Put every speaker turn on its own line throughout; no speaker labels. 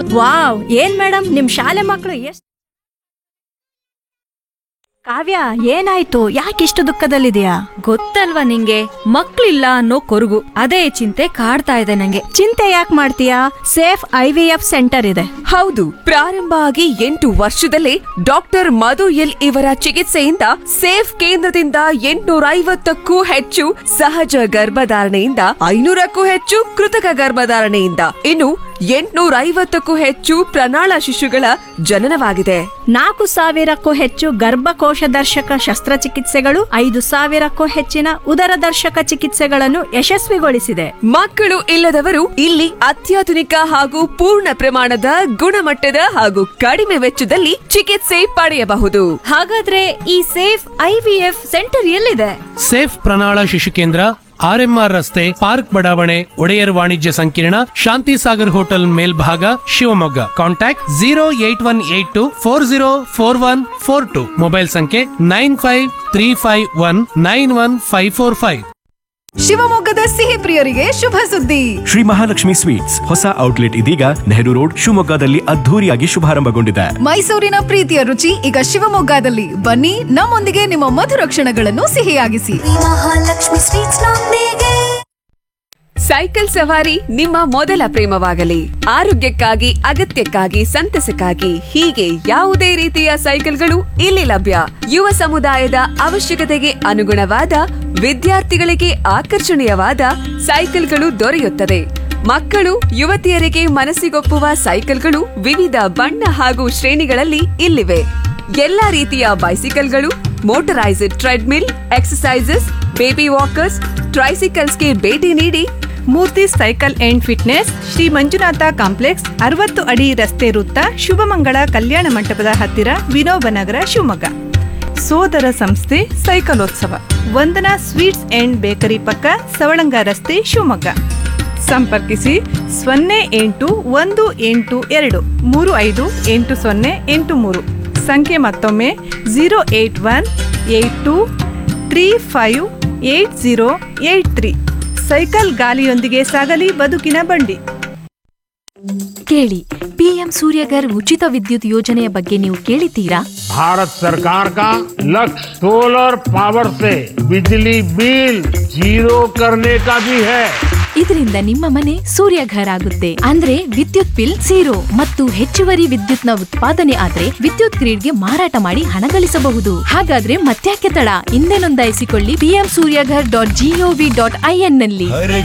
Wow ಏನ್ madam ನಿಮ್ ಶಾಲೆ ಮಕ್ಕಳು ಎಷ್ಟ್ ಕಾವ್ಯ ಏನಾಯ್ತು ಯಾಕಿಷ್ಟು ದುಃಖದಲ್ಲಿದೆಯಾ
ಗೊತ್ತಲ್ವಾ ನಿಂಗೆ ಮಕ್ಳಿಲ್ಲ ಅನ್ನೋ ಕೊರಗು ಅದೇ ಚಿಂತೆ ಕಾಡ್ತಾ ಇದೆ ನಂಗೆ
ಚಿಂತೆ ಯಾಕೆ ಮಾಡ್ತೀಯಾ safe I V F centre ಇದೆ
ಹೌದು ಪ್ರಾರಂಭ ಆಗಿ ಎಂಟು ವರ್ಷದಲ್ಲೇ ಡಾಕ್ಟರ್ ಮಧು ಎಲ್ ಇವರ ಚಿಕಿತ್ಸೆಯಿಂದ ಸೇಫ್ ಕೇಂದ್ರದಿಂದ ಎಂಟುನೂರ ಐವತ್ತಕ್ಕೂ ಹೆಚ್ಚು ಸಹಜ ಗರ್ಭಧಾರಣೆಯಿಂದ ಐನೂರಕ್ಕೂ ಹೆಚ್ಚು ಕೃತಕ ಗರ್ಭಧಾರಣೆಯಿಂದ ಇನ್ನು ಎಂಟುನೂರ ಐವತ್ತಕ್ಕೂ ಹೆಚ್ಚು ಪ್ರಣಾಳ ಶಿಶುಗಳ ಜನನವಾಗಿದೆ
ನಾಲ್ಕು ಸಾವಿರಕ್ಕೂ ಹೆಚ್ಚು ಗರ್ಭಕೋಶ ದರ್ಶಕ ಶಸ್ತ್ರಚಿಕಿತ್ಸೆಗಳು ಐದು ಸಾವಿರಕ್ಕೂ ಹೆಚ್ಚಿನ ಉದರ ದರ್ಶಕ ಚಿಕಿತ್ಸೆಗಳನ್ನು ಯಶಸ್ವಿಗೊಳಿಸಿದೆ
ಮಕ್ಕಳು ಇಲ್ಲದವರು ಇಲ್ಲಿ ಅತ್ಯಾಧುನಿಕ ಹಾಗೂ ಪೂರ್ಣ ಪ್ರಮಾಣದ ಗುಣಮಟ್ಟದ ಹಾಗೂ ಕಡಿಮೆ ವೆಚ್ಚದಲ್ಲಿ ಚಿಕಿತ್ಸೆ ಪಡೆಯಬಹುದು
ಹಾಗಾದ್ರೆ ಈ safe I V F centre ಎಲ್ಲಿದೆ
ಸೇಫ್ ಪ್ರಣಾಳ ಶಿಶು ಕೇಂದ್ರ ಆರ್ಎಂಆರ್ ರಸ್ತೆ ಪಾರ್ಕ್ ಬಡಾವಣೆ ಒಡೆಯರ್ ವಾಣಿಜ್ಯ ಸಂಕೀರ್ಣ ಶಾಂತಿ ಸಾಗರ್ ಹೋಟೆಲ್ ಮೇಲ್ಭಾಗ Shivamogga contact zero eight one eight two four zero four one four two mobile ಸಂಖ್ಯೆ nine five three five one nine one five four five
ಶಿವಮೊಗ್ಗದ ಸಿಹಿ ಪ್ರಿಯರಿಗೆ ಶುಭ ಸುದ್ದಿ
ಶ್ರೀ ಮಹಾಲಕ್ಷ್ಮಿ ಸ್ವೀಟ್ಸ್ ಹೊಸ ಔಟ್ಲೆಟ್ ಇದೀಗ ನೆಹರು ರೋಡ್ ಶಿವಮೊಗ್ಗದಲ್ಲಿ ಅದ್ಧೂರಿಯಾಗಿ ಶುಭಾರಂಭಗೊಂಡಿದೆ
ಮೈಸೂರಿನ ಪ್ರೀತಿಯ ರುಚಿ ಈಗ ಶಿವಮೊಗ್ಗದಲ್ಲಿ ಬನ್ನಿ ನಮ್ಮೊಂದಿಗೆ ನಿಮ್ಮ ಮಧುರ ಕ್ಷಣಗಳನ್ನು ಸಿಹಿಯಾಗಿಸಿ
ಮಹಾಲಕ್ಷ್ಮಿ ಸ್ವೀಟ್ಸ್ ನೊಂದಿಗೆ
ಸೈಕಲ್ ಸವಾರಿ ನಿಮ್ಮ ಮೊದಲ ಪ್ರೇಮವಾಗಲಿ ಆರೋಗ್ಯಕ್ಕಾಗಿ ಅಗತ್ಯಕ್ಕಾಗಿ ಸಂತಸಕ್ಕಾಗಿ ಹೀಗೆ ಯಾವುದೇ ರೀತಿಯ ಸೈಕಲ್ಗಳು ಇಲ್ಲಿ ಲಭ್ಯ ಯುವ ಸಮುದಾಯದ ಅವಶ್ಯಕತೆಗೆ ಅನುಗುಣವಾದ ವಿದ್ಯಾರ್ಥಿಗಳಿಗೆ ಆಕರ್ಷಣೀಯವಾದ ಸೈಕಲ್ಗಳು ದೊರೆಯುತ್ತದೆ ಮಕ್ಕಳು ಯುವತಿಯರಿಗೆ ಮನಸ್ಸಿಗೊಪ್ಪುವ ಸೈಕಲ್ಗಳು ವಿವಿಧ ಬಣ್ಣ ಹಾಗೂ ಶ್ರೇಣಿಗಳಲ್ಲಿ ಇಲ್ಲಿವೆ ಎಲ್ಲಾ ರೀತಿಯ ಬೈಸಿಕಲ್ಗಳು ಮೋಟರೈಸ್ಡ್ ಟ್ರೆಡ್ಮಿಲ್ ಎಕ್ಸಸೈಸಸ್ ಬೇಬಿ ವಾಕರ್ಸ್ ಟ್ರೈಸಿಕಲ್ಸ್ಗೆ ಭೇಟಿ ನೀಡಿ
Murthy cycle and fitness Shri Manjunatha complex ಅರವತ್ತು ಅಡಿ ರಸ್ತೆ ವೃತ್ತ ಶುಭಮಂಗಳ ಕಲ್ಯಾಣ ಮಂಟಪದ ಹತ್ತಿರ ವಿನೋಬನಗರ ಶಿವಮೊಗ್ಗ ಸೋದರ ಸಂಸ್ಥೆ ಸೈಕಲೋತ್ಸವ ವಂದನಾ ಸ್ವೀಟ್ಸ್ ಅಂಡ್ ಬೇಕರಿ ಪಕ್ಕ ಸವಳಂಗ ರಸ್ತೆ ಶಿವಮೊಗ್ಗ ಸಂಪರ್ಕಿಸಿ ಸೊನ್ನೆ ಎಂಟು ಒಂದು ಎಂಟು ಎರಡು ಮೂರು ಐದು ಎಂಟು ಸೊನ್ನೆ ಎಂಟು ಮೂರು ಸಂಖ್ಯೆ ಮತ್ತೊಮ್ಮೆ zero eight one eight two three five eight zero eight three cycle ಗಾಲಿಯೊಂದಿಗೆ ಸಾಗಲಿ ಬದುಕಿನ ಬಂಡಿ
ಕೇಳಿ ಪಿಎಂ ಸೂರ್ಯಗರ್ ಉಚಿತ ವಿದ್ಯುತ್ ಯೋಜನೆಯ ಬಗ್ಗೆ ನೀವು ಕೇಳಿದ್ದೀರಾ
भारत सरकार का लक्ष्य सोलर पावर से बिजली बिल जीरो करने का भी है
ಇದರಿಂದ ನಿಮ್ಮ ಮನೆ ಸೂರ್ಯಘರ್ ಆಗುತ್ತೆ ಅಂದ್ರೆ ವಿದ್ಯುತ್ ಬಿಲ್ ಝೀರೋ ಮತ್ತು ಹೆಚ್ಚುವರಿ ವಿದ್ಯುತ್ನ ಉತ್ಪಾದನೆ ಆದ್ರೆ ವಿದ್ಯುತ್ ಗ್ರಿಡ್ಗೆ ಮಾರಾಟ ಮಾಡಿ ಹಣ ಗಳಿಸಬಹುದು ಹಾಗಾದ್ರೆ ಮತ್ತ್ಯಾಕೆ ತಡ ಹಿಂದೆ ನೋಂದಾಯಿಸಿಕೊಳ್ಳಿ PM Suryaghar dot gov dot in ನಲ್ಲಿ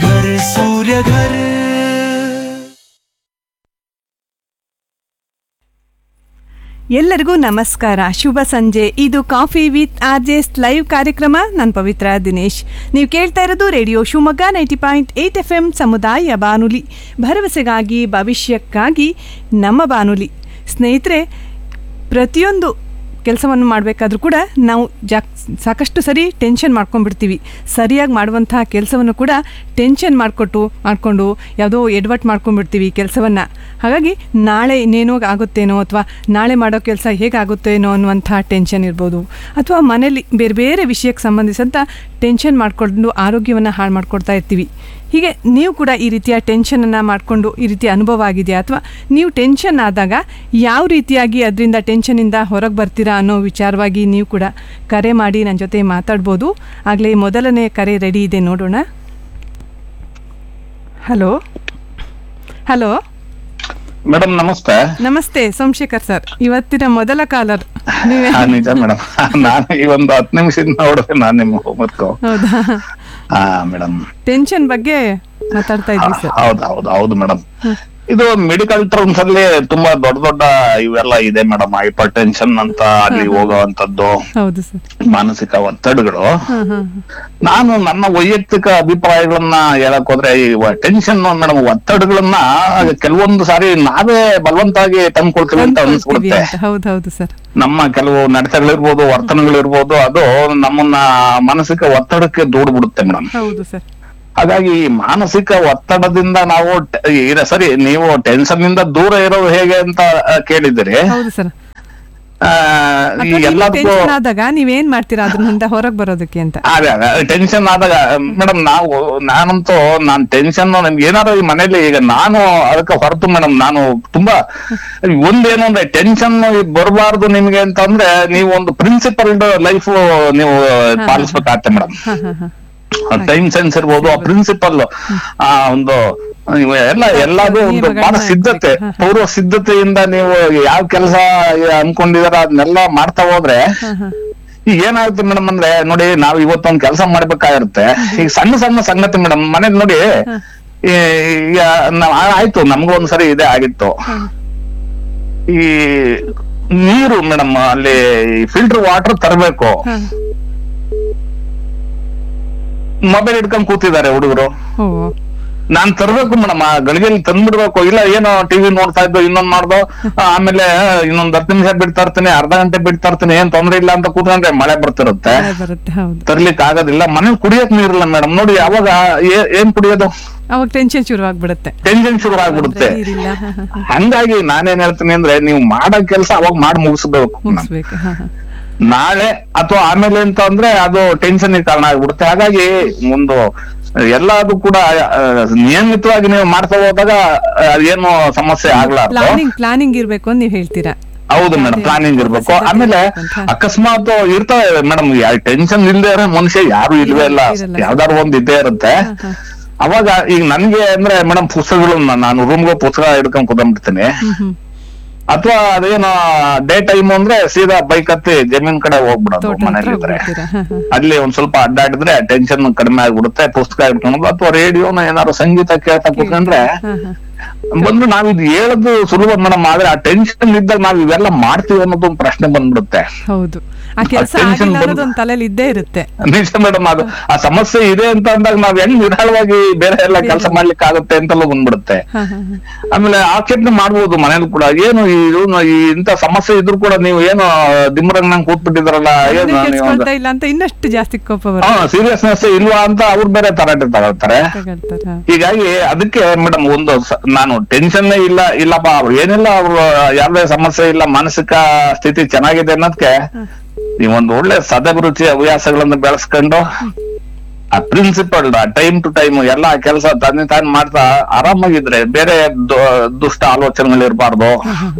ಎಲ್ಲರಿಗೂ ನಮಸ್ಕಾರ ಶುಭ ಸಂಜೆ ಇದು coffee with R Js live ಕಾರ್ಯಕ್ರಮ ನಾನು ಪವಿತ್ರ ದಿನೇಶ್ ನೀವು ಕೇಳ್ತಾ ಇರೋದು radio Shivamogga ninety point eight F M ಸಮುದಾಯ ಬಾನುಲಿ ಭರವಸೆಗಾಗಿ ಭವಿಷ್ಯಕ್ಕಾಗಿ ನಮ್ಮ ಬಾನುಲಿ ಸ್ನೇಹಿತರೆ ಪ್ರತಿಯೊಂದು ಕೆಲಸವನ್ನು ಮಾಡಬೇಕಾದ್ರೂ ಕೂಡ ನಾವು ಜಾಕ್ ಸಾಕಷ್ಟು ಸರಿ ಟೆನ್ಷನ್ ಮಾಡ್ಕೊಂಡ್ಬಿಡ್ತೀವಿ ಸರಿಯಾಗಿ ಮಾಡುವಂತಹ ಕೆಲಸವನ್ನು ಕೂಡ ಟೆನ್ಷನ್ ಮಾಡಿಕೊಟ್ಟು ಮಾಡಿಕೊಂಡು ಯಾವುದೋ ಎಡ್ವಟ್ ಮಾಡ್ಕೊಂಡ್ಬಿಡ್ತೀವಿ ಕೆಲಸವನ್ನು ಹಾಗಾಗಿ ನಾಳೆ ಇನ್ನೇನೋ ಆಗುತ್ತೇನೋ ಅಥವಾ ನಾಳೆ ಮಾಡೋ ಕೆಲಸ ಹೇಗಾಗುತ್ತೇನೋ ಅನ್ನುವಂಥ ಟೆನ್ಷನ್ ಇರ್ಬೋದು ಅಥವಾ ಮನೇಲಿ ಬೇರೆ ಬೇರೆ ವಿಷಯಕ್ಕೆ ಸಂಬಂಧಿಸಿದಂಥ ಟೆನ್ಷನ್ ಮಾಡಿಕೊಂಡು ಆರೋಗ್ಯವನ್ನು ಹಾಳು ಮಾಡ್ಕೊಡ್ತಾ ಇರ್ತೀವಿ ಹೀಗೆ ನೀವು ಕೂಡ ಈ ರೀತಿಯ ಟೆನ್ಷನನ್ನು ಮಾಡಿಕೊಂಡು ಈ ರೀತಿಯ ಅನುಭವ ಆಗಿದೆಯಾ ಅಥವಾ ನೀವು ಟೆನ್ಷನ್ ಆದಾಗ ಯಾವ ರೀತಿಯಾಗಿ ಅದರಿಂದ ಟೆನ್ಷನಿಂದ ಹೊರಗೆ ಬರ್ತೀರಾ ಅನ್ನೋ ವಿಚಾರವಾಗಿ ನೀವು ಕೂಡ ಕರೆ ಮಾಡಿ ನನ್ನ ಜೊತೆ ಮಾತಾಡ್ಬೋದು ಆಗಲೇ ಮೊದಲನೇ ಕರೆ ರೆಡಿ ಇದೆ ನೋಡೋಣ ಹಲೋ ಹಲೋ
ಮೇಡಮ್ ನಮಸ್ತೆ
ನಮಸ್ತೆ ಸೋಮಶೇಖರ್ ಸರ್ ಇವತ್ತಿನ ಮೊದಲ ಕಾಲರ್ ನೀವೇ
ಹಾ ನಿಜ ಮೇಡಮ್ ನಾನು ಈ ಒಂದು ಹತ್ತು ನಿಮಿಷದಿಂದ ನೋಡಿದೆ ನಾನು ನಿಮ್ಮ ಹೋಮ್ವರ್ಕು
ಹೌದಾ
ಹಾ ಮೇಡಮ್
ಟೆನ್ಷನ್ ಬಗ್ಗೆ ಮಾತಾಡ್ತಾ ಇದ್ವಿ ಸರ್
ಹೌದು ಹೌದು ಹೌದು ಮೇಡಮ್ ಇದು ಮೆಡಿಕಲ್ ಟರ್ಮ್ಸ್ ಅಲ್ಲಿ ತುಂಬಾ ದೊಡ್ಡ ದೊಡ್ಡ ಇವೆಲ್ಲ ಇದೆ ಮೇಡಮ್ ಹೈಪರ್ ಟೆನ್ಷನ್ ಅಂತ ಅಲ್ಲಿ ಹೋಗುವಂತದ್ದು
ಹೌದು ಸರ್
ಮಾನಸಿಕ ಒತ್ತಡಗಳು
ಹಾಂ ಹಾಂ
ನಾನು ನನ್ನ ವೈಯಕ್ತಿಕ ಅಭಿಪ್ರಾಯಗಳನ್ನ ಹೇಳಕ್ ಹೋದ್ರೆ ಈ ಟೆನ್ಷನ್ ಮೇಡಮ್ ಒತ್ತಡಗಳನ್ನ ಕೆಲವೊಂದು ಸಾರಿ ನಾವೇ ಬಲವಂತಾಗಿ ತಂದ್ಕೊಳ್ತೀವಿ ಅಂತ
ಅಂದ್ಕೊಳ್ತೀವಿ
ಅನ್ಸ್ಬಿಡುತ್ತೆ
ಅಂತ ಹೌದು ಹೌದು ಸರ್
ನಮ್ಮ ಕೆಲವು ನಡತೆಗಳಿರ್ಬೋದು ವರ್ತನೆಗಳಿರ್ಬೋದು ಅದು ನಮ್ಮನ್ನ ಮಾನಸಿಕ ಒತ್ತಡಕ್ಕೆ ದೂಡ್ಬಿಡುತ್ತೆ ಮೇಡಮ್
ಹೌದು ಸರ್
ಹಾಗಾಗಿ ಈ ಮಾನಸಿಕ ಒತ್ತಡದಿಂದ ನಾವು ಟ- ಈಗ ಸರಿ ನೀವು ಟೆನ್ಷನ್ ನಿಂದ ದೂರ ಇರೋದು ಹೇಗೆ ಅಂತ ಆ, ಕೇಳಿದಿರಿ
ಹೌದು ಸರ್
ಆ, ಈ ಎಲ್ಲದಕ್ಕೂ
ಟೆನ್ಷನ್ ಆದಾಗ ನೀವೇನ್ ಮಾಡ್ತೀರಾ ಅದ್ರಿಂದ ಹೊರಗೆ ಬರೋದಕ್ಕೆ ಅಂತ
ಅದೇ ಅದೇ ಟೆನ್ಷನ್ ಆದಾಗ ಮೇಡಮ್ ನಾವು ನಾನಂತೂ ನಾನ್ ಟೆನ್ಷನ್ ನನ್ಗೆ ಏನಾದ್ರು ಈ ಮನೇಲಿ ಈಗ ನಾನು ಅದಕ್ಕೆ ಹೊರತು ಮೇಡಮ್ ನಾನು ತುಂಬಾ ಒಂದೇನು ಅಂದ್ರೆ ಟೆನ್ಷನ್ ಬರಬಾರ್ದು ನಿಮ್ಗೆ ಅಂತಂದ್ರೆ ನೀವು ಒಂದು ಪ್ರಿನ್ಸಿಪಲ್ಡ್ ಲೈಫ್ ನೀವು ಪಾಲಿಸ್ಬೇಕಾಗತ್ತೆ ಮೇಡಮ್
ಹ, ಹ, ಹ.
ಟೈಮ್ ಸೆನ್ಸ್ ಇರ್ಬೋದು ಆ ಪ್ರಿನ್ಸಿಪಲ್ ಆ ಒಂದು ಇವು ಎಲ್ಲ ಎಲ್ಲದೂ ಒಂದು
ನಿಯಮಗಳನ್ನ
ಬಹಳ ಸಿದ್ಧತೆ
ಹ, ಹ.
ಪೂರ್ವ ಸಿದ್ಧತೆಯಿಂದ ನೀವು ಯಾವ ಕೆಲಸ ಅನ್ಕೊಂಡಿದಾರ ಅದನ್ನೆಲ್ಲ ಮಾಡ್ತಾ ಹೋದ್ರೆ
ಹ, ಹ.
ಈಗ ಏನಾಗುತ್ತೆ ಮೇಡಮ್ ಅಂದ್ರೆ ನೋಡಿ ನಾವ್ ಇವತ್ತೊಂದ್ ಕೆಲಸ ಮಾಡ್ಬೇಕಾಗಿರುತ್ತೆ ಈಗ ಸಣ್ಣ ಸಣ್ಣ ಸಂಗತಿ ಮೇಡಮ್ ಮನೇಲಿ ನೋಡಿ ಈ- ಈಗ ನಾವ್ ಆ- ಆಯ್ತು ನಮ್ಗೂ ಒಂದ್ಸರಿ ಇದೇ ಆಗಿತ್ತು ಈ ನೀರು ಮೇಡಮ್ ಅಲ್ಲಿ ಫಿಲ್ಟರ್ ವಾಟರ್ ತರಬೇಕು
ಹ.
ಮೊಬೈಲ್ ಇಟ್ಕೊಂಡ್ ಕೂತಿದ್ದಾರೆ ಹುಡುಗರು
ಓ
ನಾನ್ ತರ್ಬೇಕು ಮೇಡಮ್ ಆ ಗಳಿಗೆಯಲ್ಲಿ ತಂದ್ಬಿಡ್ಬೇಕು ಇಲ್ಲ ಏನೋ ಟಿವಿ ನೋಡ್ತಾ ಇದ್ದು ಇನ್ನೊಂದ್ ಮಾಡ್ದೋ ಆ, ಆಮೇಲೆ ಇನ್ನೊಂದ್ ಹತ್ತು ನಿಮಿಷ ಬಿಡ್ತಾ ಇರ್ತೀನಿ ಅರ್ಧ ಗಂಟೆ ಬಿಡ್ತಾ ಇರ್ತೀನಿ ಏನ್ ತೊಂದ್ರೆ ಇಲ್ಲ ಅಂತ ಕೂತ್ಕೊಂಡ್ರೆ ಮಳೆ ಬರ್ತಿರುತ್ತೆ
ಮಳೆ ಬರುತ್ತೆ ಹೌದು
ತರ್ಲಿಕ್ಕೆ ಆಗೋದಿಲ್ಲ ಮನೇಲಿ ಕುಡಿಯಕ್ ನೀರಿಲ್ಲ ಮೇಡಮ್ ನೋಡಿ ಅವಾಗ ಏ- ಏನ್ ಕುಡಿಯೋದು
ಅವಾಗ ಟೆನ್ಷನ್ ಶುರು ಆಗ್ಬಿಡುತ್ತೆ
ಟೆನ್ಷನ್ ಶುರು ಆಗ್ಬಿಡುತ್ತೆ
ನೀರಿಲ್ಲ ಹ, ಹ, ಹ.
ಹಂಗಾಗಿ ನಾನೇನ್ ಹೇಳ್ತೀನಿ ಅಂದ್ರೆ ನೀವು ಮಾಡೋ ಕೆಲಸ ಅವಾಗ ಮಾಡಿ ಮುಗಿಸ್ಬೇಕು
ಮುಗಿಸ್ಬೇಕು ಹ, ಹ.
ನಾಳೆ ಅಥವಾ ಆಮೇಲೆ ಅಂತ ಅಂದ್ರೆ ಅದು ಟೆನ್ಷನ್ ಕಾರಣ ಆಗ್ಬಿಡುತ್ತೆ ಹಾಗಾಗಿ ಒಂದು ಎಲ್ಲಾದು ಕೂಡ ಆ, ನಿಯಮಿತವಾಗಿ ನೀವು ಮಾಡ್ತಾ ಹೋದಾಗ ಆ, ಏನು ಸಮಸ್ಯೆ ಆಗ್ಲಾರ್ದು
ಪ್ಲಾನಿಂಗ್ ಪ್ಲಾನಿಂಗ್ ಇರ್ಬೇಕು ಅಂತ ನೀವ್ ಹೇಳ್ತೀರಾ
ಹೌದು ಮೇಡಮ್ ಪ್ಲಾನಿಂಗ್ ಇರ್ಬೇಕು ಆಮೇಲೆ ಅಕಸ್ಮಾತ್ ಇರ್ತಾವೆ ಮೇಡಮ್ ಟೆನ್ಷನ್ ಇಲ್ದೇ ಇರೋ ಮನುಷ್ಯ ಯಾರು ಇಲ್ವೇ ಇಲ್ಲ
ಇರಲ್ಲ.
ಯಾವ್ದಾದ್ರು ಒಂದ್ ಇದ್ದೇ ಇರುತ್ತೆ ಅವಾಗ ಈಗ ನನ್ಗೆ ಅಂದ್ರೆ ಮೇಡಮ್ ಪುಸ್ತಕಗಳು ನಾನು ರೂಮ್ಗೆ ಪುಸ್ತಕ ಹಿಡ್ಕೊಂಡ್ ಕುತ್ಕೊಂಡ್ಬಿಡ್ತೀನಿ ಅಥವಾ ಅದೇನೋ ಡೇ ಟೈಮ್ ಅಂದ್ರೆ ಸೀದಾ ಬೈಕ್ ಹತ್ತಿ ಜಮೀನ್ ಕಡೆ ಹೋಗ್ಬಿಡೋದು
ತೋಟ ಹತ್ರ
ಮನೇಲಿ ಇದ್ರೆ
ಹೋಗ್ಬಿಡ್ತೀರಾ ಹ, ಹ.
ಅಲ್ಲಿ ಒಂದ್ ಸ್ವಲ್ಪ ಅಡ್ಡಾಡಿದ್ರೆ ಟೆನ್ಷನ್ ಕಡಿಮೆ ಆಗ್ಬಿಡುತ್ತೆ ಪುಸ್ತಕ ಹಿಡ್ಕೊಂಡು ಅಥವಾ ರೇಡಿಯೋನ ಏನಾದ್ರು ಸಂಗೀತ ಕೇಳ್ತಾ ಕೂತ್ಕೊಂಡ್ರೆ
ಹ, ಹ.
ಬಂದು ನಾವ್ ಇದು ಹೇಳೋದು ಸುಲಭ ಮೇಡಮ್ ಆದ್ರೆ ಆ ಟೆನ್ಷನ್ ಇದ್ದಾಗ ನಾವ್ ಇವೆಲ್ಲ ಮಾಡ್ತೀವಿ ಅನ್ನೋದು ಒಂದು ಪ್ರಶ್ನೆ ಬಂದ್ಬಿಡುತ್ತೆ
ಹೌದು ಆ ಕೆಲಸ
tension
ಆಗಿಲ್ಲ
ಬಂದು-
ಅನ್ನೋದು ಒಂದ್ ತಲೆಯಲ್ಲಿ ಇದ್ದೇ ಇರುತ್ತೆ
ನಿಜ ಮೇಡಮ್ ಅದು ಆ ಸಮಸ್ಯೆ ಇದೆ ಅಂತ ಅಂದಾಗ ನಾವ್ ಹೆಂಗ್ ನಿಧಾನವಾಗಿ ಬೇರೆ ಎಲ್ಲ ಕೆಲಸ ಮಾಡ್ಲಿಕ್ಕೆ ಆಗುತ್ತೆ ಅಂತೆಲ್ಲ ಬಂದ್ಬಿಡುತ್ತೆ
ಹ, ಹ, ಹ.
ಆಮೇಲೆ ಆಕ್ಷೇಪಣೆ ಮಾಡ್ಬೋದು ಮನೇಲಿ ಕೂಡ ಏನು ಇದು ಈ ಇಂತ ಸಮಸ್ಯೆ ಇದ್ರು ಕೂಡ ನೀವು ಏನು ದಿಮ್ರಂಗ್ ನಂಗೆ ಕೂತ್ಬಿಟ್ಟಿದ್ರಲ್ಲ ಏನು
ಅದನ್ನೇ
ನೀವು
ಕೆಡ್ಸ್ಕೊಳ್ತಾ ಇಲ್ಲ ಅಂತ ಇನ್ನಷ್ಟು ಜಾಸ್ತಿ ಕೋಪ
ಹಾ
ಬರುತ್ತೆ
ಸೀರಿಯಸ್ನೆಸ್ ಇಲ್ವಾ ಅಂತ ಅವ್ರು ಬೇರೆ ತರಾಟೆ ತಗೊಳ್ತಾರೆ
ತಗೊಳ್ತಾರೆ, ಹ.
ಹೀಗಾಗಿ ಅದಕ್ಕೆ ಮೇಡಮ್ ಒಂದು ಸ- ನಾನು ಟೆನ್ಷನ್ ಇಲ್ಲ ಇಲ್ಲಪ್ಪ ಅವ್ರು ಏನಿಲ್ಲ ಅವ್ರು ಯಾವ್ದೇ ಸಮಸ್ಯೆ ಇಲ್ಲ ಮಾನಸಿಕ ಸ್ಥಿತಿ ಚೆನ್ನಾಗಿದೆ ಅನ್ನೋದಕ್ಕೆ ನೀವೊಂದು ಒಳ್ಳೆ ಸದಭಿರುಚಿ ಹವ್ಯಾಸಗಳನ್ನ ಬೆಳೆಸ್ಕೊಂಡು ಆ ಪ್ರಿನ್ಸಿಪಲ್ ಟೈಮ್ ಟು ಟೈಮ್ ಎಲ್ಲಾ ಕೆಲಸ ತಂದೆ ತಾನು ಮಾಡ್ತಾ ಆರಾಮಾಗಿದ್ರೆ ಬೇರೆ ದು- ದುಷ್ಟ ಆಲೋಚನೆಗಳು ಇರಬಾರ್ದು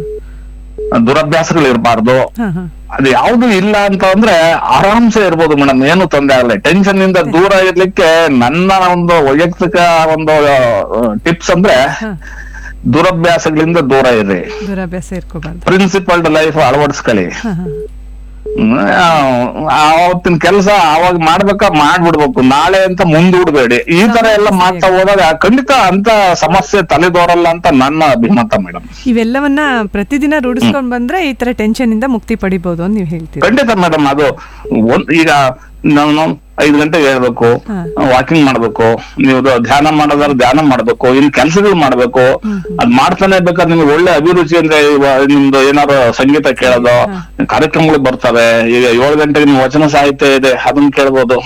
ದುರಭ್ಯಾಸಗಳು ಇರಬಾರ್ದು
ಹ, ಹ.
ಅದು ಯಾವ್ದು ಇಲ್ಲ ಅಂತ ಅಂದ್ರೆ ಆರಾಮ್ಸೆ ಇರ್ಬೋದು ಮೇಡಮ್ ಏನು ತೊಂದರೆ ಆಗಲ್ಲ ಟೆನ್ಷನ್ ಇಂದ ದೂರ ಇರ್ಲಿಕ್ಕೆ ನನ್ನ ಒಂದು ವೈಯಕ್ತಿಕ ಒಂದು ಟಿಪ್ಸ್ ಅಂದ್ರೆ ದುರಭ್ಯಾಸಗಳಿಂದ ದೂರ ಇರ್ರಿ
ದುರಭ್ಯಾಸ ಇರ್ಕೋಬಾರ್ದು
ಪ್ರಿನ್ಸಿಪಲ್ಡ್ ಲೈಫ್ ಅಳವಡಿಸ್ಕೊಳ್ಳಿ
ಹ, ಹ.
ಹ್ಮ್, ಆ, ಆವತ್ತಿನ ಕೆಲಸ ಅವಾಗ ಮಾಡ್ಬೇಕಾ ಮಾಡ್ಬಿಡ್ಬೇಕು ನಾಳೆ ಅಂತ ಮುಂದೂಡ್ಬೇಡಿ ಈ ತರ ಎಲ್ಲ ಮಾಡ್ತಾ ಹೋದಾಗ ಖಂಡಿತ ಅಂತ ಸಮಸ್ಯೆ ತಲೆದೋರಲ್ಲ ಅಂತ ನನ್ನ ಅಭಿಮತ ಮೇಡಮ್
ಇವೆಲ್ಲವನ್ನ ಪ್ರತಿದಿನ ರೂಢಿಸ್ಕೊಂಡ್ ಬಂದ್ರೆ ಈ ತರ ಟೆನ್ಷನ್ ಇಂದ ಮುಕ್ತಿ ಪಡಿಬಹುದು ಅಂತ ನೀವು ಹೇಳ್ತೀರಾ
ಖಂಡಿತ ಮೇಡಮ್ ಅದು ಒಂದ್ ಈಗ ನಾನು ಐದು ಗಂಟೆಗೆ ಹೇಳ್ಬೇಕು ವಾಕಿಂಗ್ ಮಾಡ್ಬೇಕು ನೀವು ಅದು ಧ್ಯಾನ ಮಾಡೋದಾದ್ರೆ ಧ್ಯಾನ ಮಾಡ್ಬೇಕು ಇನ್ ಕೆಲಸಗಳು ಮಾಡ್ಬೇಕು ಅದ್ ಮಾಡ್ತಾನೆ ಬೇಕಾದ್ರೆ ನಿಮ್ಗೆ ಒಳ್ಳೆ ಅಭಿರುಚಿ ಅಂದ್ರೆ ಇವ- ನಿಮ್ದು ಏನಾದ್ರು ಸಂಗೀತ ಕೇಳೋದು ಕಾರ್ಯಕ್ರಮಗಳು ಬರ್ತವೆ ಈಗ ಏಳು ಗಂಟೆಗೆ ನೀವು ವಚನ ಸಾಹಿತ್ಯ ಇದೆ ಅದನ್ನ ಕೇಳ್ಬೋದು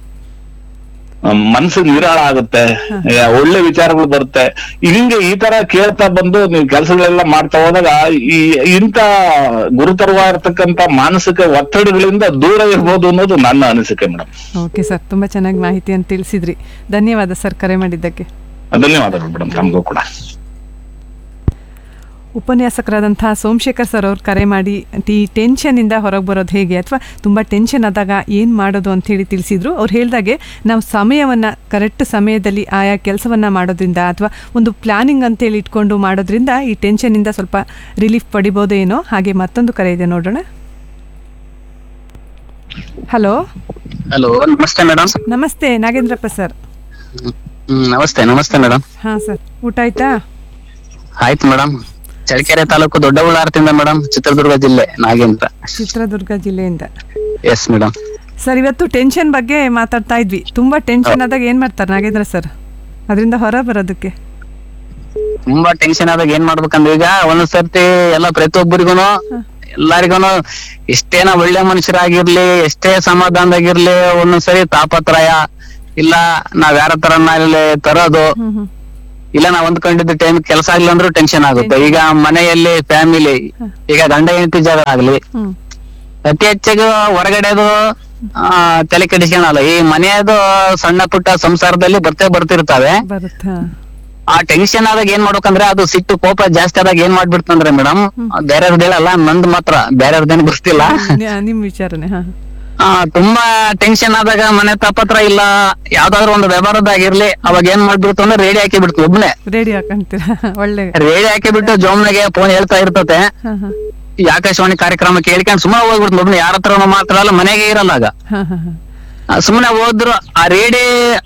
ಮನ್ಸಿಗೆ ನಿರಾಳ ಆಗುತ್ತೆ ಈಗ ಒಳ್ಳೆ ವಿಚಾರಗಳು ಬರುತ್ತೆ ಹಿಂಗೆ ಈ ತರ ಕೇಳ್ತಾ ಬಂದು ನೀವು ಕೆಲಸಗಳೆಲ್ಲ ಮಾಡ್ತಾ ಹೋದಾಗ ಈ ಇಂತ ಗುರುತರವಾಗಿರ್ತಕ್ಕಂತ ಮಾನಸಿಕ ಒತ್ತಡಗಳಿಂದ ದೂರ ಇರ್ಬೋದು ಅನ್ನೋದು ನನ್ನ ಅನಿಸಿಕೆ ಮೇಡಮ್
ಓಕೆ ಸರ್ ತುಂಬಾ ಚೆನ್ನಾಗಿ ಮಾಹಿತಿಯನ್ನು ತಿಳಿಸಿದ್ರಿ ಧನ್ಯವಾದ ಸರ್ ಕರೆ ಮಾಡಿದ್ದಕ್ಕೆ
ಧನ್ಯವಾದಗಳು ಮೇಡಮ್ ತಮಗೂ ಕೂಡ
ಉಪನ್ಯಾಸಕರಾದಂತಹ ಸೋಮಶೇಖರ್ ಸರ್ ಅವ್ರು ಕರೆ ಮಾಡಿ ಈ ಟೆನ್ಷನಿಂದ ಹೊರಗೆ ಬರೋದು ಹೇಗೆ ಅಥವಾ ತುಂಬ ಟೆನ್ಷನ್ ಆದಾಗ ಏನು ಮಾಡೋದು ಅಂಥೇಳಿ ತಿಳಿಸಿದ್ರು ಅವ್ರು ಹೇಳ್ದಾಗೆ ನಾವು ಸಮಯವನ್ನು ಕರೆಕ್ಟ್ ಸಮಯದಲ್ಲಿ ಆಯಾ ಕೆಲಸವನ್ನು ಮಾಡೋದ್ರಿಂದ ಅಥವಾ ಒಂದು ಪ್ಲಾನಿಂಗ್ ಅಂತೇಳಿ ಇಟ್ಕೊಂಡು ಮಾಡೋದ್ರಿಂದ ಈ ಟೆನ್ಷನಿಂದ ಸ್ವಲ್ಪ ರಿಲೀಫ್ ಪಡಿಬೋದೇನೋ ಹಾಗೆ ಮತ್ತೊಂದು ಕರೆ ಇದೆ ನೋಡೋಣ ಹಲೋ
ಹಲೋ ನಮಸ್ತೆ ಮೇಡಮ್
ನಮಸ್ತೆ ನಾಗೇಂದ್ರಪ್ಪ ಸರ್
ಹ್ಮ್ ನಮಸ್ತೆ ನಮಸ್ತೆ ಮೇಡಮ್
ಹಾಂ ಸರ್ ಊಟ ಆಯ್ತಾ
ಆಯ್ತು ಮೇಡಮ್ ಚಳ್ಳಕೆರೆ ತಾಲೂಕು ದೊಡ್ಡಬಳ್ಳಾರದಿಂದ ಮೇಡಮ್ ಚಿತ್ರದುರ್ಗ ಜಿಲ್ಲೆ ನಾಗೇಂದ್ರ
ಚಿತ್ರದುರ್ಗ ಜಿಲ್ಲೆಯಿಂದ
ಎಸ್ ಮೇಡಮ್
ಸರ್ ಇವತ್ತು ಟೆನ್ಷನ್ ಬಗ್ಗೆ ಮಾತಾಡ್ತಾ ಇದ್ವಿ ತುಂಬಾ ಟೆನ್ಷನ್ ಆದಾಗ ಏನ್ ಮಾಡ್ತಾರೆ ನಾಗೇಂದ್ರ ಸರ್ ಅದರಿಂದ ಹೊರ ಬರೋದಕ್ಕೆ
ತುಂಬಾ ಟೆನ್ಷನ್ ಆದಾಗ ಏನ್ ಮಾಡ್ಬೇಕಂದ್ರೆ ಈಗ ಒಂದೊಂದ್ ಸರ್ತಿ ಎಲ್ಲ ಪ್ರತಿಯೊಬ್ಬರಿಗೂನು ಎಲ್ಲರಿಗೂನು ಎಷ್ಟೇನ ಒಳ್ಳೆ ಮನುಷ್ಯರಾಗಿರ್ಲಿ ಎಷ್ಟೇ ಸಮಾಧಾನದಾಗಿರ್ಲಿ ಒಂದೊಂದ್ಸರಿ ತಾಪತ್ರಯ ಇಲ್ಲ ನಾವ್ ಯಾರ ತರ ಇಲ್ಲಿ ತರೋದು ಇಲ್ಲ ನಾವ್ ಅಂದ್ಕೊಂಡಿದ್ದ ಟೈಮ್ ಕೆಲಸ ಆಗ್ಲಿಲ್ಲ ಅಂದ್ರೂ ಟೆನ್ಷನ್ ಆಗುತ್ತೆ ಈಗ ಮನೆಯಲ್ಲಿ ಫ್ಯಾಮಿಲಿ ಈಗ ಗಂಡ ಹೆಂಡತಿ ಜಗಳ ಆಗ್ಲಿ
ಹ್ಮ್
ಅತಿ ಹೆಚ್ಚಾಗಿ ಹೊರಗಡೆದು ಆ, ತಲೆ ಕೆಡಿಸ್ಕೊಳಲ್ಲ ಈ ಮನೆಯದು ಸಣ್ಣ ಪುಟ್ಟ ಸಂಸಾರದಲ್ಲಿ ಬರ್ತೇ ಬರ್ತಿರ್ತಾವೆ
ಬರುತ್ತಾ
ಆ ಟೆನ್ಷನ್ ಆದಾಗ ಏನ್ ಮಾಡ್ಬೇಕಂದ್ರೆ ಅದು ಸಿಟ್ಟು ಕೋಪ ಜಾಸ್ತಿ ಆದಾಗ ಏನ್ ಮಾಡ್ಬಿಡ್ತಂದ್ರೆ ಮೇಡಮ್ ಬೇರೆಯವ್ರದ್ದು ಹೇಳಲ್ಲ ನಂದ್ ಮಾತ್ರ ಬೇರೆಯವ್ರದ್ದೇನು ಗೊತ್ತಿಲ್ಲ
ನಿ- ನಿಮ್ ವಿಚಾರನೆ ಹಾ
ಆ, ತುಂಬಾ ಟೆನ್ಷನ್ ಆದಾಗ ಮನೆ ತಾಪತ್ರ ಇಲ್ಲ ಯಾವ್ದಾದ್ರು ಒಂದು ವ್ಯವಹಾರದಾಗಿರ್ಲಿ ಅವಾಗ ಏನ್ ಮಾಡ್ಬಿಡ್ತು ಅಂದ್ರೆ ರೇಡಿ ಹಾಕಿ ಬಿಡ್ತು ಒಬ್ನೇ
ರೇಡಿಯೋ ಹಾಕಂತೀರಾ ಒಳ್ಳೆ
ರೇಡಿ ಹಾಕಿ ಬಿಟ್ಟು ಜೋಮ್ನಾಗೆ ಫೋನ್ ಹೇಳ್ತಾ ಇರ್ತತೆ
ಹಾ ಹಾ
ಈ ಆಕಾಶವಾಣಿ ಕಾರ್ಯಕ್ರಮ ಕೇಳ್ಕೊಂಡು ಸುಮ್ಮನೆ ಹೋಗ್ಬಿಡ್ತು ಒಬ್ನೇ ಯಾರ ಹತ್ರ ಮಾತಾಡಲ್ಲ ಮನೆಗೆ ಇರಲ್ಲ ಆಗ
ಹಾ ಹಾ ಹಾ
ಆ, ಸುಮ್ನೆ ಹೋದ್ರು ಆ ರೇಡಿ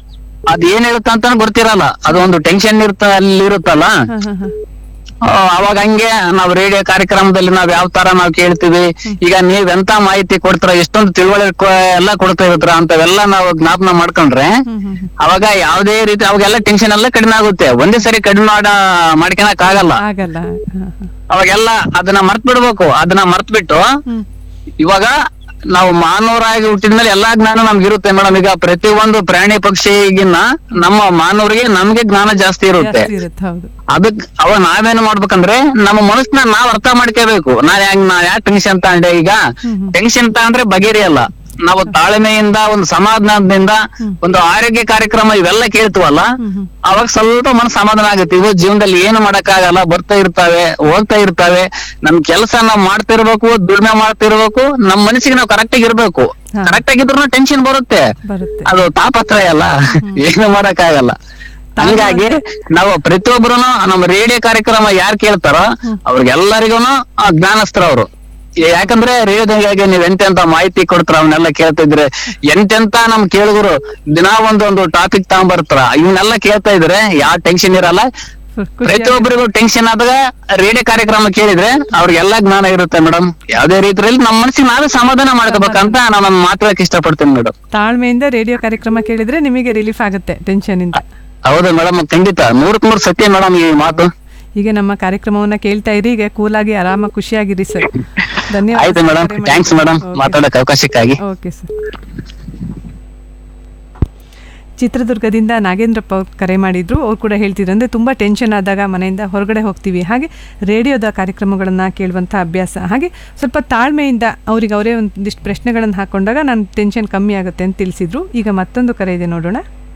ಅದ್ ಏನ್ ಹೇಳುತ್ತ ಅಂತ ಗೊತ್ತಿರಲ್ಲ ಅದು ಒಂದು ಟೆನ್ಷನ್ ಇರ್ತ ಅಲ್ಲಿ ಇರುತ್ತಲ್ಲ
ಹಾ ಹಾ ಹಾ
ಆ, ಅವಾಗ ಹಂಗೆ ನಾವ್ ರೇಡಿಯೋ ಕಾರ್ಯಕ್ರಮದಲ್ಲಿ ನಾವ್ ಯಾವ ತರ ನಾವ್ ಕೇಳ್ತೀವಿ ಈಗ ನೀವ್ ಎಂತ ಮಾಹಿತಿ ಕೊಡ್ತೀರ ಎಷ್ಟೊಂದು ತಿಳುವಳಿಕೆ ಎಲ್ಲ ಕೊಡ್ತಾ ಇರ್ತೀರ ಅಂತವೆಲ್ಲ ನಾವು ಜ್ಞಾಪನ ಮಾಡ್ಕೊಂಡ್ರೆ ಅವಾಗ ಯಾವ್ದೇ ರೀತಿ ಅವಾಗೆಲ್ಲ ಟೆನ್ಷನ್ ಎಲ್ಲ ಕಡಿಮೆ ಆಗುತ್ತೆ ಒಂದೇ ಸರಿ ಕಡಿಮೆ ಮಾಡ ಮಾಡ್ಕೊಳಕ್ ಆಗಲ್ಲ
ಆಗಲ್ಲ ಹಾ ಹಾ
ಅವಾಗೆಲ್ಲ ಅದನ್ನ ಮರ್ತ್ ಬಿಡ್ಬೇಕು ಅದನ್ನ ಮರ್ತ್ ಬಿಟ್ಟು ಇವಾಗ ನಾವು ಮಾನವರಾಗಿ ಹುಟ್ಟಿದ್ಮೇಲೆ ಎಲ್ಲಾ ಜ್ಞಾನ ನಮ್ಗೆ ಇರುತ್ತೆ ಮೇಡಮ್ ಈಗ ಪ್ರತಿ ಒಂದು ಪ್ರಾಣಿ ಪಕ್ಷಿಗಿನ್ನ ನಮ್ಮ ಮಾನವರಿಗೆ ನಮ್ಗೆ ಜ್ಞಾನ ಜಾಸ್ತಿ ಇರುತ್ತೆ
ಜಾಸ್ತಿ ಇರುತ್ತೆ ಹೌದು
ಅದಕ್ ಅವಾಗ ನಾವೇನು ಮಾಡ್ಬೇಕಂದ್ರೆ ನಮ್ಮ ಮನಸ್ಸನ್ನ ನಾವ್ ಅರ್ಥ ಮಾಡ್ಕೋಬೇಕು ನಾ ಹೆಂಗ್ ನಾ ಯಾಕೆ ಟೆನ್ಷನ್ ತಗೊಂಡೆ ಈಗ ಟೆನ್ಷನ್ ತಗೊಂಡ್ರೆ ಬಗೆಹರಿಯಲ್ಲ ನಾವು ತಾಳ್ಮೆಯಿಂದ ಒಂದು ಸಮಾಧಾನದಿಂದ ಒಂದು ಆರೋಗ್ಯ ಕಾರ್ಯಕ್ರಮ ಇವೆಲ್ಲ ಕೇಳ್ತೀವಲ್ಲ ಅವಾಗ ಸ್ವಲ್ಪ ಮನಸ್ಸು ಸಮಾಧಾನ ಆಗುತ್ತೆ ಇವು ಜೀವನದಲ್ಲಿ ಏನು ಮಾಡಕ್ಕಾಗಲ್ಲ ಬರ್ತಾ ಇರ್ತಾವೆ ಹೋಗ್ತಾ ಇರ್ತಾವೆ ನಮ್ ಕೆಲಸ ನಾವ್ ಮಾಡ್ತಿರ್ಬೇಕು ದುಡಿಮೆ ಮಾಡ್ತಿರ್ಬೇಕು ನಮ್ ಮನಸ್ಸಿಗೆ ನಾವು ಕರೆಕ್ಟ್ ಆಗಿ ಇರ್ಬೇಕು ಕರೆಕ್ಟ್ ಆಗಿದ್ರು ಟೆನ್ಷನ್ ಬರುತ್ತೆ
ಬರುತ್ತೆ
ಅದು ತಾಪತ್ರಯ ಅಲ್ಲ ಏನು ಮಾಡಕ್ಕಾಗಲ್ಲ ಹಂಗಾಗಿ ನಾವು ಪ್ರತಿಯೊಬ್ಬರು ನಮ್ಮ ರೇಡಿಯೋ ಕಾರ್ಯಕ್ರಮ ಯಾರು ಕೇಳ್ತಾರೋ ಅವ್ರಿಗೆಲ್ಲರಿಗೂ ಜ್ಞಾನಸ್ತ್ರ ಅವರು ಯಾಕಂದ್ರೆ ರೇಡಿಯೋದಾಗೆ ನೀವ್ ಎಂತೆಂತ ಮಾಹಿತಿ ಕೊಡ್ತಾರ ಅವನ್ನೆಲ್ಲ ಕೇಳ್ತಿದ್ರೆ ಎಂತೆಂತ ನಮ್ ಕೇಳುಗರು ದಿನಾ ಒಂದೊಂದು ಟಾಪಿಕ್ ತಗೊಂಡ್ಬರ್ತಾರ ಇವನ್ನೆಲ್ಲ ಕೇಳ್ತಾ ಇದ್ರೆ ಯಾವ ಟೆನ್ಷನ್ ಇರಲ್ಲ ಪ್ರತಿಯೊಬ್ಬರಿಗೂ ಟೆನ್ಷನ್ ಆದಾಗ ರೇಡಿಯೋ ಕಾರ್ಯಕ್ರಮ ಕೇಳಿದ್ರೆ ಅವ್ರಿಗೆಲ್ಲ ಜ್ಞಾನ ಇರುತ್ತೆ ಮೇಡಮ್ ಯಾವ್ದೇ ರೀತಿಯಲ್ಲಿ ನಮ್ಮ ಮನಸ್ಸಿಗೆ ನಾವೇ ಸಮಾಧಾನ ಮಾಡ್ಕೋಬೇಕಂತ ನಾನು ನನ್ನ ಮಾತಾಡಕ್ ಇಷ್ಟಪಡ್ತೀನಿ ಮೇಡಮ್
ತಾಳ್ಮೆಯಿಂದ ರೇಡಿಯೋ ಕಾರ್ಯಕ್ರಮ ಕೇಳಿದ್ರೆ ನಿಮಗೆ ರಿಲೀಫ್ ಆಗುತ್ತೆ ಟೆನ್ಷನ್ ಇಂದ
ಹೌದು ಮೇಡಮ್ ಖಂಡಿತ ನೂರಕ್ ನೂರು ಸತ್ಯ ಮೇಡಮ್ ಈ ಮಾತು
ಈಗ ನಮ್ಮ ಕಾರ್ಯಕ್ರಮವನ್ನ ಕೇಳ್ತಾ ಇರಿ ಈಗ ಕೂಲಾಗಿ ಆರಾಮ ಖುಷಿಯಾಗಿರಿ ಸರ್
ಆಯ್ತು ಮೇಡಮ್ ಥ್ಯಾಂಕ್ಸ್ ಮೇಡಮ್ ಮಾತಾಡಕ್ ಅವಕಾಶಕ್ಕಾಗಿ
ಓಕೆ ಸರ್ ಚಿತ್ರದುರ್ಗದಿಂದ ನಾಗೇಂದ್ರಪ್ಪ ಅವ್ರು ಕರೆ ಮಾಡಿದ್ರು ಅವ್ರು ಕೂಡ ಹೇಳ್ತಿದ್ರು ಅಂದರೆ ತುಂಬ ಟೆನ್ಷನ್ ಆದಾಗ ಮನೆಯಿಂದ ಹೊರಗಡೆ ಹೋಗ್ತೀವಿ ಹಾಗೆ ರೇಡಿಯೋದ ಕಾರ್ಯಕ್ರಮಗಳನ್ನು ಕೇಳುವಂಥ ಅಭ್ಯಾಸ ಹಾಗೆ ಸ್ವಲ್ಪ ತಾಳ್ಮೆಯಿಂದ ಅವ್ರಿಗೆ ಅವರೇ ಒಂದಿಷ್ಟು ಪ್ರಶ್ನೆಗಳನ್ನು ಹಾಕೊಂಡಾಗ ನನ್ನ ಟೆನ್ಷನ್ ಕಮ್ಮಿ ಆಗುತ್ತೆ ಅಂತ ತಿಳಿಸಿದ್ರು ಈಗ ಮತ್ತೊಂದು ಕರೆ ಇದೆ ನೋಡೋಣ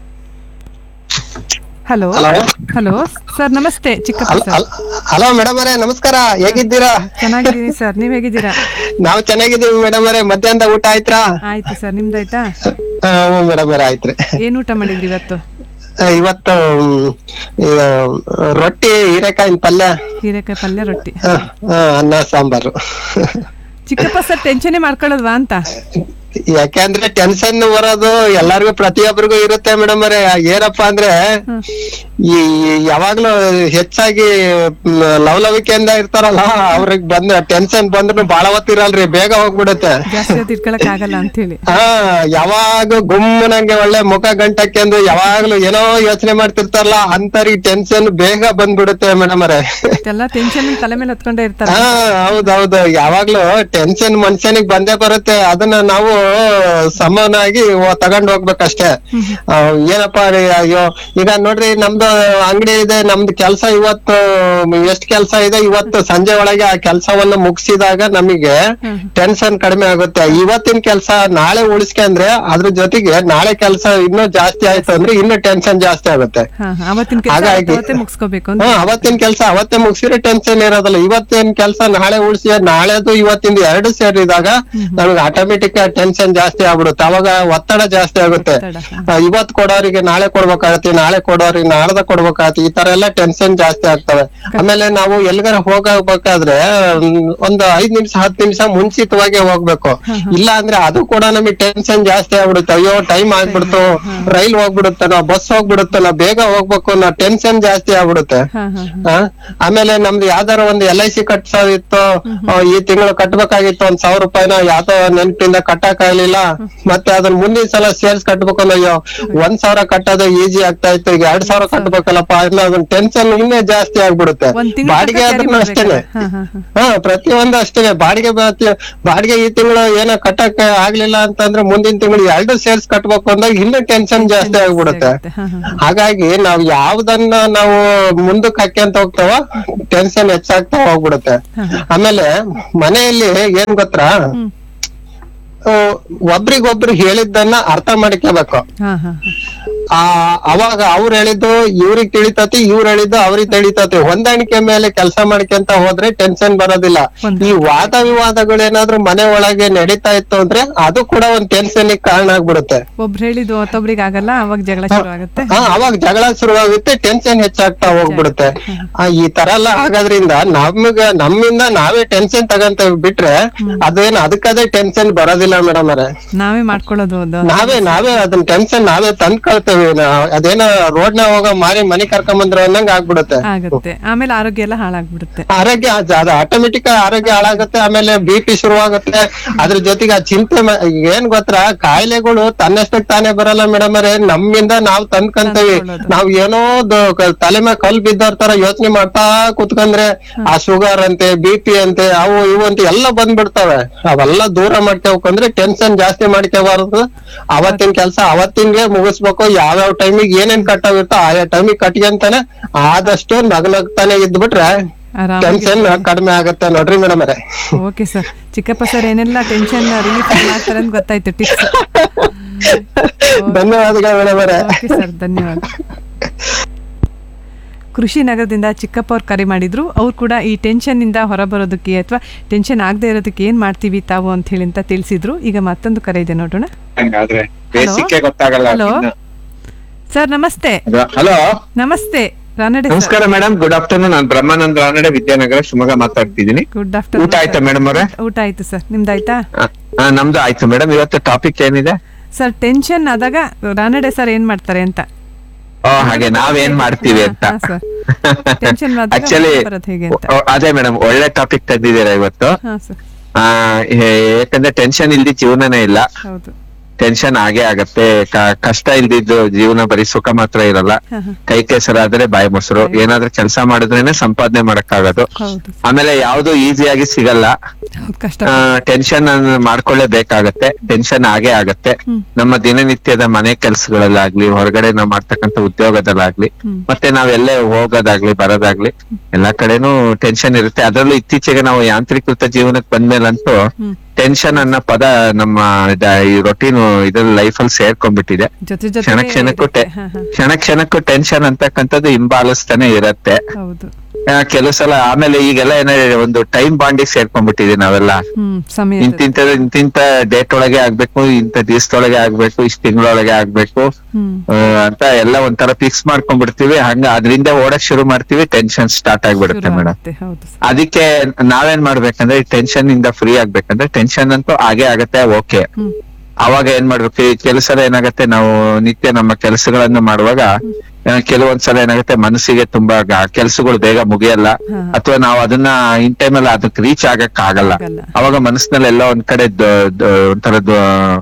ಹಲೋ ಹಲೋ ಸರ್ ನಮಸ್ತೆ ಚಿಕ್ಕಪ್ಪ ಸರ್
ಹಲೋ ಮೇಡಮ್ ಅವರೇ ನಮಸ್ಕಾರ ಹೇಗಿದ್ದೀರಾ
ಚೆನ್ನಾಗಿದ್ದೀನಿ ಸರ್ ನೀವ್ ಹೇಗಿದ್ದೀರಾ
ನಾವು ಚೆನ್ನಾಗಿದ್ದೀವಿ ಮೇಡಮ್ ಅವರೇ ಮಧ್ಯಾಹ್ನದ ಊಟ ಆಯ್ತಾ
ಆಯ್ತು ಸರ್ ನಿಮ್ದಾಯ್ತಾ
ಮೇಡಮ್ ಅವರೇ ಆಯ್ತ್ರಿ
ಏನ್ ಊಟ ಮಾಡಿದ್ರಿ ಇವತ್ತು
ಆ, ಇವತ್ತು ಮ್, ಇದು, ರೊಟ್ಟಿ ಹೀರೆಕಾಯಿನ ಪಲ್ಯ
ಹೀರೆಕಾಯಿ ಪಲ್ಯ ರೊಟ್ಟಿ
ಆ, ಆ, ಅನ್ನ ಸಾಂಬಾರು
ಚಿಕ್ಕಪ್ಪ ಸರ್ ಟೆನ್ಷನ್ ಮಾಡ್ಕೊಳ್ಳೋದ್ವಾ ಅಂತ
ಯಾಕೆಂದ್ರೆ ಟೆನ್ಷನ್ ಬರೋದು ಎಲ್ಲಾರ್ಗು ಪ್ರತಿಯೊಬ್ಬರಿಗೂ ಇರುತ್ತೆ ಮೇಡಮ್ ಅವರೇ ಏನಪ್ಪಾ ಅಂದ್ರೆ ಈ ಯಾವಾಗ್ಲೂ ಹೆಚ್ಚಾಗಿ ಮ್, ಲವಲವಿಕೆಯಿಂದ ಇರ್ತಾರಲ್ಲ ಅವ್ರಿಗೆ ಬಂದ ಟೆನ್ಷನ್ ಬಂದ್ರು ಬಾಳ ಹೊತ್ತಿರಲ್ರಿ ಬೇಗ ಹೋಗ್ಬಿಡುತ್ತೆ
ಜಾಸ್ತಿ ಹೊತ್ತು ಇಟ್ಕೊಳಕ್ ಆಗಲ್ಲ ಅಂತ ಹೇಳಿ
ಹಾ ಯಾವಾಗ ಗುಮ್ಮನಂಗೆ ಒಳ್ಳೆ ಮುಖ ಗಂಟಕ್ಕೆಂದು ಯಾವಾಗ್ಲೂ ಏನೋ ಯೋಚನೆ ಮಾಡ್ತಿರ್ತಾರಲ್ಲ ಅಂತರಿಗೆ ಟೆನ್ಷನ್ ಬೇಗ ಬಂದ್ಬಿಡುತ್ತೆ ಮೇಡಮ್ ಅವರೇ
ಎಲ್ಲ ಟೆನ್ಷನ್ ತಲೆ ಮೇಲೆ ಹೊತ್ಕೊಂಡೇ ಇರ್ತಾರೆ
ಹಾ ಹೌದೌದು ಯಾವಾಗ್ಲೂ ಟೆನ್ಷನ್ ಮನುಷ್ಯನಿಗೆ ಬಂದೇ ಬರುತ್ತೆ ಅದನ್ನ ನಾವು ಸಮನಾಗಿ ಓ- ತಗೊಂಡ್ ಹೋಗ್ಬೇಕಷ್ಟೇ ಆ, ಏನಪ್ಪಾ ರೀ, ಅಯ್ಯೋ ಈಗ ನೋಡ್ರಿ ನಮ್ದು ಅಂಗಡಿ ಇದೆ ನಮ್ದು ಕೆಲ್ಸ ಇವತ್ತು ಎಷ್ಟ್ ಕೆಲ್ಸ ಇದೆ ಇವತ್ತು ಸಂಜೆ ಒಳಗೆ ಆ ಕೆಲ್ಸವನ್ನ ಮುಗಿಸಿದಾಗ ನಮಗೆ ಟೆನ್ಷನ್ ಕಡಿಮೆ ಆಗುತ್ತೆ ಇವತ್ತಿನ ಕೆಲ್ಸ ನಾಳೆ ಉಳಿಸ್ಕೊಂಡ್ರೆ ಅದ್ರ ಜೊತೆಗೆ ನಾಳೆ ಕೆಲ್ಸ ಇನ್ನೂ ಜಾಸ್ತಿ ಆಯ್ತು ಅಂದ್ರೆ ಇನ್ನೂ ಟೆನ್ಷನ್ ಜಾಸ್ತಿ ಆಗುತ್ತೆ
ಹಾ ಹಾ, ಅವತ್ತಿನ ಕೆಲಸ
ಹಾಗಾಗಿ-
ಅವತ್ತೇ ಮುಗಿಸ್ಕೋಬೇಕು ಅಂತ
ಹಾ ಅವತ್ತಿನ ಕೆಲ್ಸ ಅವತ್ತೇ ಮುಗಿಸಿದ್ರೆ ಟೆನ್ಷನ್ ಇರೋದಿಲ್ಲ ಇವತ್ತಿನ ಕೆಲ್ಸ ನಾಳೆ ಉಳಿಸಿ ನಾಳೆದು ಇವತ್ತಿಂದ ಎರಡು ಸೇರಿದಾಗ ನಮ್ಗೆ ಆಟೋಮೆಟಿಕ್ ಟೆನ್ಷನ್ ಜಾಸ್ತಿ ಆಗ್ಬಿಡುತ್ತೆ ಅವಾಗ ಒತ್ತಡ ಜಾಸ್ತಿ ಆಗುತ್ತೆ ಆ, ಇವತ್ ಕೊಡೋರಿಗೆ ನಾಳೆ ಕೊಡ್ಬೇಕಾಗತ್ತೆ ನಾಳೆ ಕೊಡೋರಿಗೆ ನಾಳ್ದ ಕೊಡ್ಬೇಕಾಗತ್ತೆ ಈ ತರ ಎಲ್ಲ ಟೆನ್ಷನ್ ಜಾಸ್ತಿ ಆಗ್ತವೆ ಆಮೇಲೆ ನಾವು ಎಲ್ಗಾರ ಹೋಗಬೇಕಾದ್ರೆ ಮ್, ಒಂದು ಐದ್ ನಿಮಿಷ ಹತ್ತು ನಿಮಿಷ ಮುಂಚಿತವಾಗಿ ಹೋಗ್ಬೇಕು ಇಲ್ಲ ಅಂದ್ರೆ ಅದು ಕೂಡ ನಮಗೆ ಟೆನ್ಷನ್ ಜಾಸ್ತಿ ಆಗ್ಬಿಡುತ್ತೆ ಅಯ್ಯೋ ಟೈಮ್ ಆಗ್ಬಿಡ್ತು ರೈಲ್ ಹೋಗ್ಬಿಡುತ್ತೆ ನಾವು ಬಸ್ ಹೋಗ್ಬಿಡುತ್ತೆ ನಾವು ಬೇಗ ಹೋಗ್ಬೇಕು ಅನ್ನೋ ಟೆನ್ಷನ್ ಜಾಸ್ತಿ ಆಗ್ಬಿಡುತ್ತೆ ಆ? ಆಮೇಲೆ ನಮ್ದು ಯಾವ್ದಾರ ಒಂದು ಎಲ್ ಐ ಸಿ ಕಟ್ಸೋದಿತ್ತು ಆ, ಈ ತಿಂಗಳು ಕಟ್ಬೇಕಾಗಿತ್ತು ಒಂದ್ ಸಾವಿರ ರೂಪಾಯಿನ ಯಾವ್ದೋ ನೆನಪಿಂದ ಕಟ್ಟಕ್ ಆಗ್ಲಿಲ್ಲ ಮತ್ತೆ ಅದನ್ನ ಮುಂದಿನ ಸಲ ಸೇರ್ಸ್ ಕಟ್ಬೇಕಲ್ಲ ಅಯ್ಯೋ ಒಂದ್ ಸಾವಿರ ಕಟ್ಟೋದು ಈಸಿ ಆಗ್ತಾ ಇತ್ತು ಈಗ ಎರಡ್ ಸಾವಿರ ಕಟ್ಬೇಕಲ್ಲಪ್ಪ ಇನ್ನು ಅದನ್ನ ಟೆನ್ಷನ್ ಇನ್ನೇ ಜಾಸ್ತಿ ಆಗ್ಬಿಡುತ್ತೆ
ಒಂದ್ ತಿಂಗ್ಳು
ಬಾಡಿಗೆ
ತನಕ
ಆದ್ರೂ
carry
ಅಷ್ಟೇನೆ
ಮಾಡ್ಬೇಕಲ್ಲ? ಹಾ, ಹಾ, ಹಾ.
ಹಾ ಪ್ರತಿಯೊಂದು ಅಷ್ಟೇನೆ ಬಾಡಿಗೆ ಬ- ಬಾಡಿಗೆ ಈ ತಿಂಗಳು ಏನೋ ಕಟ್ಟಕ್ ಆಗ್ಲಿಲ್ಲ ಅಂತಂದ್ರೆ ಮುಂದಿನ ತಿಂಗಳು ಎರಡು ಸೇರ್ಸ್ ಕಟ್ಬೇಕು ಅಂದಾಗ ಇನ್ನೂ ಟೆನ್ಷನ್ ಜಾಸ್ತಿ ಆಗ್ಬಿಡುತ್ತೆ ಹಾಗಾಗಿ ನಾವ್ ಯಾವ್ದನ್ನ ನಾವು ಮುಂದಕ್ಕೆ ಹಾಕ್ಯಂತ ಹೋಗ್ತಾವ ಟೆನ್ಷನ್ ಹೆಚ್ಚಾಗ್ತಾ ಹೋಗ್ಬಿಡುತ್ತೆ ಆಮೇಲೆ ಮನೆಯಲ್ಲಿ ಏನ್ ಗೊತ್ತಾ ಆ, ಒಬ್ರಿಗೊಬ್ರು ಹೇಳಿದ್ದನ್ನ ಅರ್ಥ ಮಾಡ್ಕೋಬೇಕು
ಹಾ ಹಾ
ಆ ಅವಾಗ ಅವ್ರು ಹೇಳಿದ್ದು ಇವ್ರಿಗೆ ತಿಳಿತತಿ ಇವ್ರು ಹೇಳಿದ್ದು ಅವ್ರಿಗೆ ತಿಳಿತತಿ ಹೊಂದಾಣಿಕೆ ಮೇಲೆ ಕೆಲಸ ಮಾಡ್ಕೊಂತ ಹೋದ್ರೆ ಟೆನ್ಷನ್ ಬರೋದಿಲ್ಲ ಈ ವಾದ ವಿವಾದಗಳೇನಾದ್ರೂ ಮನೆ ಒಳಗೆ ನಡೀತಾ ಇತ್ತು ಅಂದ್ರೆ ಅದು ಕೂಡ ಒಂದ್ ಟೆನ್ಷನ್ ಕಾರಣ ಆಗ್ಬಿಡುತ್ತೆ
ಒಬ್ರು ಹೇಳಿದ್ದು ಮತ್ತೊಬ್ರಿಗೆ ಆಗಲ್ಲ ಅವಾಗ ಜಗಳ ಶುರು ಆಗುತ್ತೆ
ಹಾ ಅವಾಗ ಜಗಳ ಶುರುವಾಗುತ್ತೆ ಟೆನ್ಷನ್ ಹೆಚ್ಚಾಗ್ತಾ ಹೋಗ್ಬಿಡುತ್ತೆ ಆ, ಈ ತರ ಎಲ್ಲ ಆಗೋದ್ರಿಂದ ನಮ್ಗ ನಮ್ಮಿಂದ ನಾವೇ ಟೆನ್ಷನ್ ತಗಂತ ಬಿಟ್ರೆ ಅದೇನು ಅದಕ್ಕದೇ ಟೆನ್ಷನ್ ಬರೋದಿಲ್ಲ ಮೇಡಮ್ ಅವರೇ
ನಾವೇ ಮಾಡ್ಕೊಳ್ಳೋದು ಅದು
ನಾವೇ ನಾವೇ ಅದನ್ನ ಟೆನ್ಷನ್ ನಾವೇ ತಂದ್ಕೊಳ್ತೇವೆ ನಾವ್- ಅದೇನೋ ರೋಡ್ ನ ಹೋಗೋ ಮಾರಿ ಮನಿ ಕರ್ಕೊಂಡ್ ಬಂದ್ರು ಅನ್ನಂಗ್ ಆಗ್ಬಿಡುತ್ತೆ
ಆಗುತ್ತೆ ಆಮೇಲೆ ಆರೋಗ್ಯ ಎಲ್ಲ ಹಾಳಾಗ್ಬಿಡುತ್ತೆ
ಆರೋಗ್ಯ ಅದ್- ಅದು ಆಟೋಮೆಟಿಕ್ ಆರೋಗ್ಯ ಹಾಳಾಗುತ್ತೆ ಆಮೇಲೆ ಬಿ ಪಿ ಶುರುವಾಗುತ್ತೆ ಅದ್ರ ಜೊತೆಗೆ ಆ ಚಿಂತೆ ಮ- ಈಗ ಏನ್ ಗೊತ್ತಾ ಕಾಯಿಲೆಗಳು ತನ್ನಷ್ಟಕ್ಕೆ ತಾನೇ ಬರಲ್ಲ ಮೇಡಮ್ ಅವರೇ ನಮ್ಮಿಂದ ನಾವ್ ತಂದ್ಕಂತೀವಿ ನಾವ್ ಏನೋ ದ- ಕ- ತಲೆ ಮೇಲೆ ಕಲ್ ಬಿದ್ದವ್ರ ತರ ಯೋಚನೆ ಮಾಡ್ತಾ ಕುತ್ಕಂದ್ರೆ ಆ ಶುಗರ್ ಅಂತೆ ಬಿ ಪಿ ಅಂತೆ ಅವು ಇವು ಅಂತ ಎಲ್ಲ ಬಂದ್ಬಿಡ್ತವೆ ಅವೆಲ್ಲ ದೂರ ಮಾಡ್ಕೋಬೇಕಂದ್ರೆ ಟೆನ್ಷನ್ ಜಾಸ್ತಿ ಮಾಡ್ಕೋಬಾರದು ಅವತ್ತಿನ ಕೆಲ್ಸ ಅವತ್ತಿನ್ಗೆ ಮುಗಿಸ್ಬೇಕು ಯಾವ್ಯಾವ ಟೈಮಿಗೆ ಏನೇನ್ ಕಟ್ಟವಿರ್ತೋ ಆಯಾ ಟೈಮಿಗೆ ಕಟ್ಕೊಂತಾನೆ ಆದಷ್ಟು ನಗನಗ್ತಾನೆ ಇದ್ಬಿಟ್ರೆ
ಆರಾಮಾಗಿ
ಟೆನ್ಷನ್ ಕಡಿಮೆ ಆಗತ್ತೆ ನೋಡ್ರಿ ಮೇಡಮ್ ಅವರೇ
ಓಕೆ ಸರ್ ಚಿಕ್ಕಪ್ಪ ಸರ್ ಏನೆಲ್ಲ ಟೆನ್ಷನ್ ರಿಲೀಫ್ ಮಾಡ್ತಾರೆ ಅಂತ ಗೊತ್ತಾಯ್ತು ಟಿಪ್ಸ್
ಧನ್ಯವಾದಗಳು ಮೇಡಮ್ ಅವರೇ
ಓಕೆ ಸರ್ ಧನ್ಯವಾದ ಕೃಷಿ ನಗರದಿಂದ ಚಿಕ್ಕಪ್ಪ ಅವ್ರು ಕರೆ ಮಾಡಿದ್ರು ಅವ್ರು ಕೂಡ ಈ ಟೆನ್ಷನ್ನಿಂದ ಹೊರಬರೋದಕ್ಕೆ ಅಥವಾ ಟೆನ್ಷನ್ ಆಗದೆ ಇರೋದಕ್ಕೆ ಏನು ಮಾಡ್ತೀವಿ ತಾವು ಅಂತ ಹೇಳಿ ಅಂತ ತಿಳಿಸಿದ್ರು ಈಗ ಮತ್ತೊಂದು ಕರೆ ಇದೆ ನೋಡೋಣ
ಹಂಗಾದ್ರೆ
Hello?
ಬೇಸಿಕ್ಕೆ ಗೊತ್ತಾಗಲ್ಲ
ಹಲೋ ಸರ್ ನಮಸ್ತೆ
ಹಲೋ
ನಮಸ್ತೆ ರಾನಡೆ
ನಮಸ್ಕಾರ ಮೇಡಮ್ ಗುಡ್ ಆಫ್ಟರ್ನೂನ್ ನಾನು ಬ್ರಹ್ಮಾನಂದ ರಾನಡೆ ವಿದ್ಯಾನಗರ ಶಿವಮೊಗ್ಗ ಮಾತಾಡ್ತಿದ್ದೀನಿ
ಗುಡ್ ಆಫ್ಟರ್ನೂನ್
ಊಟ ಆಯ್ತಾ ಮೇಡಮ್ ಅವರೇ
ಊಟ ಆಯ್ತು ಸರ್ ನಿಮ್ದಾಯ್ತಾ
ನಮ್ದು ಆಯ್ತು ಮೇಡಮ್ ಇವತ್ತು ಟಾಪಿಕ್ ಏನಿದೆ
ಸರ್ ಟೆನ್ಷನ್ ಆದಾಗ ರಾನಡೆ ಸರ್ ಏನ್ ಮಾಡ್ತಾರೆ ಅಂತ
ಓ ಹಾಗೆ ನಾವೇನ್ ಮಾಡ್ತೀವಿ ಅಂತ
ಹಾ, ಸರ್ ಟೆನ್ಷನ್ ಆದಾಗ
ಆಕ್ಚುಲಿ
ಬರೋದು ಹೇಗೆ ಅಂತ
ಅದೇ ಮೇಡಮ್ ಒಳ್ಳೆ ಟಾಪಿಕ್ ತಂದಿದ್ದೀರಾ ಇವತ್ತು
ಹಾ ಸರ್
ಆ, ಹೇ- ಯಾಕಂದ್ರೆ ಟೆನ್ಷನ್ ಇಲ್ದಿ ಜೀವನನೇ ಇಲ್ಲ
ಹೌದು
ಟೆನ್ಷನ್ ಆಗೇ ಆಗತ್ತೆ ಕ- ಕಷ್ಟ ಇಲ್ದಿದ್ದು ಜೀವನ ಬರೀ ಸುಖ ಮಾತ್ರ ಇರಲ್ಲ
ಹಾ, ಹಾ.
ಕೈ ಕೆಸರಾದ್ರೆ ಬಾಯಿ ಮೊಸರು ಏನಾದ್ರೂ ಕೆಲಸ ಮಾಡಿದ್ರೇನೆ ಸಂಪಾದನೆ ಮಾಡಕ್ಕಾಗೋದು
ಹೌದು
ಆಮೇಲೆ ಯಾವ್ದು ಈಸಿಯಾಗಿ ಸಿಗಲ್ಲ
ಹೌದು ಕಷ್ಟ
ಟೆನ್ಷನ್ ಮಾಡ್ಕೊಳ್ಳೇಬೇಕಾಗತ್ತೆ ಟೆನ್ಷನ್ ಆಗೇ ಆಗತ್ತೆ ನಮ್ಮ ದಿನನಿತ್ಯದ ಮನೆ ಕೆಲ್ಸಗಳಲ್ಲಾಗ್ಲಿ ಹೊರಗಡೆ ನಾವು ಮಾಡ್ತಕ್ಕಂಥ ಉದ್ಯೋಗದಲ್ಲಾಗ್ಲಿ ಮತ್ತೆ ನಾವೆಲ್ಲೇ ಹೋಗೋದಾಗ್ಲಿ ಬರೋದಾಗ್ಲಿ ಎಲ್ಲಾ ಕಡೆನೂ ಟೆನ್ಷನ್ ಇರುತ್ತೆ ಅದರಲ್ಲೂ ಇತ್ತೀಚೆಗೆ ನಾವು ಯಾಂತ್ರೀಕೃತ ಜೀವನಕ್ಕೆ ಬಂದ್ಮೇಲಂತೂ ಟೆನ್ಷನ್ ಅನ್ನೋ ಪದ ನಮ್ಮ ಇದ- ಈ ರೊಟೀನ್ ಇದ್ರಲ್ಲಿ ಲೈಫ್ ಅಲ್ಲಿ ಸೇರ್ಕೊಂಡ್ಬಿಟ್ಟಿದೆ
ಜೊತೆ ಜೊತೆ
ಕ್ಷಣ ಕ್ಷಣಕ್ಕೂ ಟೆ- ಕ್ಷಣ ಕ್ಷಣಕ್ಕೂ ಟೆನ್ಷನ್ ಅಂತಕ್ಕಂಥದ್ದು ಹಿಂಬಾಲಿಸ್ತಾನೆ ಇರತ್ತೆ
ಹೌದು
ಆ, ಕೆಲವು ಸಲ ಆಮೇಲೆ ಈಗೆಲ್ಲ ಏನೋ ಒಂದು ಟೈಮ್ ಬಾಂಡಿಗೆ ಸೇರ್ಕೊಂಡ್ಬಿಟ್ಟಿದೀವಿ ನಾವೆಲ್ಲ
ಹ್ಮ್ ಸಮಯ
ಇಂತಿಂತ ಇಂತಿಂತ ಡೇಟ್ ಒಳಗೆ ಆಗ್ಬೇಕು ಇಂತ ದಿವಸದೊಳಗೆ ಆಗ್ಬೇಕು ಇಷ್ಟ ತಿಂಗಳೊಳಗೆ ಆಗ್ಬೇಕು
ಹ್ಮ್
ಆ, ಅಂತ ಎಲ್ಲ ಒಂಥರ ಫಿಕ್ಸ್ ಮಾಡ್ಕೊಂಡ್ಬಿಡ್ತೀವಿ ಹಂಗ ಅದ್ರಿಂದ ಓಡಕ್ ಶುರು ಮಾಡ್ತೀವಿ ಟೆನ್ಷನ್ ಸ್ಟಾರ್ಟ್ ಆಗ್ಬಿಡುತ್ತೆ ಮೇಡಮ್
ಮತ್ತೆ ಹೌದು
ಅದಕ್ಕೆ ನಾವೇನ್ ಮಾಡ್ಬೇಕಂದ್ರೆ ಟೆನ್ಷನ್ ಇಂದ ಫ್ರೀ ಆಗ್ಬೇಕಂದ್ರೆ ಟೆನ್ಷನ್ ಅಂತೂ ಆಗೇ ಆಗತ್ತೆ ಓಕೆ ಅವಾಗ ಏನ್ ಮಾಡ್ಬೇಕು ಈ ಕೆಲಸದ ಏನಾಗತ್ತೆ ನಾವು ನಿತ್ಯ ನಮ್ಮ ಕೆಲಸಗಳನ್ನು ಮಾಡುವಾಗ ಆ, ಕೆಲವೊಂದ್ಸಲ ಏನಾಗುತ್ತೆ ಮನಸ್ಸಿಗೆ ತುಂಬಾ ಕೆಲಸಗಳು ಬೇಗ ಮುಗಿಯಲ್ಲ ಅಥವಾ ನಾವು ಅದನ್ನ ಇನ್ ಟೈಮ್ ಅಲ್ಲಿ ಅದಕ್ಕೆ ರೀಚ್ ಆಗಕ್ ಆಗಲ್ಲ ಅವಾಗ ಮನಸ್ಸಿನಲ್ಲಿ ಎಲ್ಲ ಒಂದ್ ಕಡೆ ದ- ದ- ಒಂಥರದ್ದು